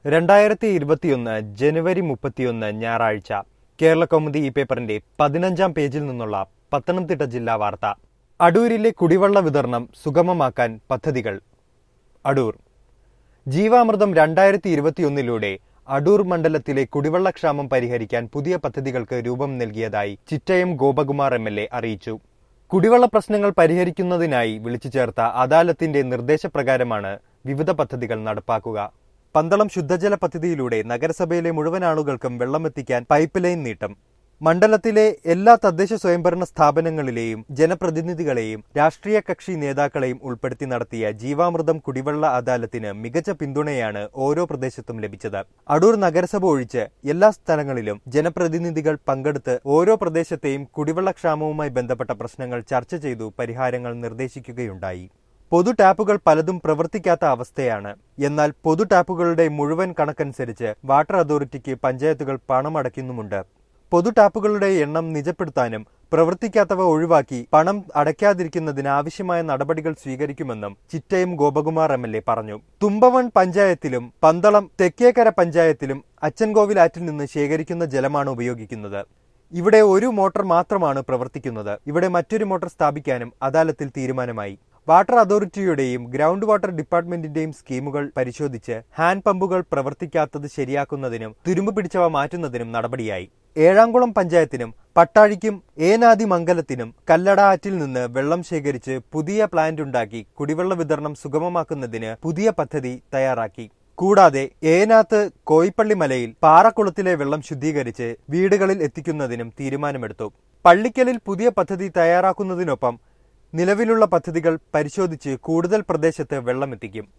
രണ്ടായിരത്തി ഇരുപത്തിയൊന്ന് ജനുവരി മുപ്പത്തിയൊന്ന് ഞായറാഴ്ച കേരള കൗമുദി ഈ പേപ്പറിന്റെ പതിനഞ്ചാം പേജിൽ നിന്നുള്ള പത്തനംതിട്ട ജില്ലാ വാർത്ത അടൂരിലെ കുടിവെള്ള വിതരണം സുഗമമാക്കാൻ പദ്ധതികൾ അടൂർ ജീവാമൃതം രണ്ടായിരത്തി ഇരുപത്തിയൊന്നിലൂടെ അടൂർ മണ്ഡലത്തിലെ കുടിവെള്ളക്ഷാമം പരിഹരിക്കാൻ പുതിയ പദ്ധതികൾക്ക് രൂപം നൽകിയതായി Chittayam Gopakumar M L A അറിയിച്ചു കുടിവെള്ള പ്രശ്നങ്ങൾ പരിഹരിക്കുന്നതിനായി വിളിച്ചു ചേർത്ത അദാലത്തിന്റെ നിർദ്ദേശപ്രകാരമാണ് വിവിധ പദ്ധതികൾ നടപ്പാക്കുക പന്തളം ശുദ്ധജല പദ്ധതിയിലൂടെ നഗരസഭയിലെ മുഴുവൻ ആളുകൾക്കും വെള്ളമെത്തിക്കാൻ പൈപ്പ് ലൈൻ നീട്ടം മണ്ഡലത്തിലെ എല്ലാ തദ്ദേശ സ്വയംഭരണ സ്ഥാപനങ്ങളിലെയും ജനപ്രതിനിധികളെയും രാഷ്ട്രീയ കക്ഷി നേതാക്കളെയും ഉൾപ്പെടുത്തി നടത്തിയ ജീവാമൃതം കുടിവെള്ള അദാലത്തിന് മികച്ച പിന്തുണയാണ് ഓരോ പ്രദേശത്തും ലഭിച്ചത് അടൂർ നഗരസഭ ഒഴിച്ച് എല്ലാ സ്ഥലങ്ങളിലും ജനപ്രതിനിധികൾ പങ്കെടുത്ത് ഓരോ പ്രദേശത്തെയും കുടിവെള്ളക്ഷാമവുമായി ബന്ധപ്പെട്ട പ്രശ്നങ്ങൾ ചർച്ച ചെയ്തു പരിഹാരങ്ങൾ നിർദ്ദേശിക്കുകയുണ്ടായി പൊതു ടാപ്പുകൾ പലതും പ്രവർത്തിക്കാത്ത അവസ്ഥയാണ് എന്നാൽ പൊതു ടാപ്പുകളുടെ മുഴുവൻ കണക്കനുസരിച്ച് വാട്ടർ അതോറിറ്റിക്ക് പഞ്ചായത്തുകൾ പണമടയ്ക്കുന്നുമുണ്ട് പൊതു ടാപ്പുകളുടെ എണ്ണം നിജപ്പെടുത്താനും പ്രവർത്തിക്കാത്തവ ഒഴിവാക്കി പണം അടയ്ക്കാതിരിക്കുന്നതിന് ആവശ്യമായ നടപടികൾ സ്വീകരിക്കുമെന്നും Chittayam Gopakumar M L A പറഞ്ഞു തുമ്പവൺ പഞ്ചായത്തിലും പന്തളം തെക്കേക്കര പഞ്ചായത്തിലും അച്ചൻകോവിൽ ആറ്റിൽ നിന്ന് ശേഖരിക്കുന്ന ജലമാണ് ഉപയോഗിക്കുന്നത് ഇവിടെ ഒരു മോട്ടോർ മാത്രമാണ് പ്രവർത്തിക്കുന്നത് ഇവിടെ മറ്റൊരു മോട്ടോർ സ്ഥാപിക്കാനും അദാലത്തിൽ തീരുമാനമായി വാട്ടർ അതോറിറ്റിയുടെയും ഗ്രൗണ്ട് വാട്ടർ ഡിപ്പാർട്ട്മെന്റിന്റെയും സ്കീമുകൾ പരിശോധിച്ച് ഹാൻഡ് പമ്പുകൾ പ്രവർത്തിക്കാത്തത് ശരിയാക്കുന്നതിനും തുരുമ്പ് പിടിച്ചവ മാറ്റുന്നതിനും നടപടിയായി ഏഴാംകുളം പഞ്ചായത്തിനും പട്ടാഴിക്കും ഏനാദി മംഗലത്തിനും കല്ലട ആറ്റിൽ നിന്ന് വെള്ളം ശേഖരിച്ച് പുതിയ പ്ലാന്റ് ഉണ്ടാക്കി കുടിവെള്ള വിതരണം സുഗമമാക്കുന്നതിന് പുതിയ പദ്ധതി തയ്യാറാക്കി കൂടാതെ ഏനാത്ത് കോയിപ്പള്ളി മലയിൽ പാറക്കുളത്തിലെ വെള്ളം ശുദ്ധീകരിച്ച് വീടുകളിൽ എത്തിക്കുന്നതിനും തീരുമാനമെടുത്തു പള്ളിക്കലിൽ പുതിയ പദ്ധതി തയ്യാറാക്കുന്നതിനൊപ്പം നിലവിലുള്ള പദ്ധതികൾ പരിശോധിച്ച് കൂടുതൽ പ്രദേശത്ത് വെള്ളമെത്തിക്കും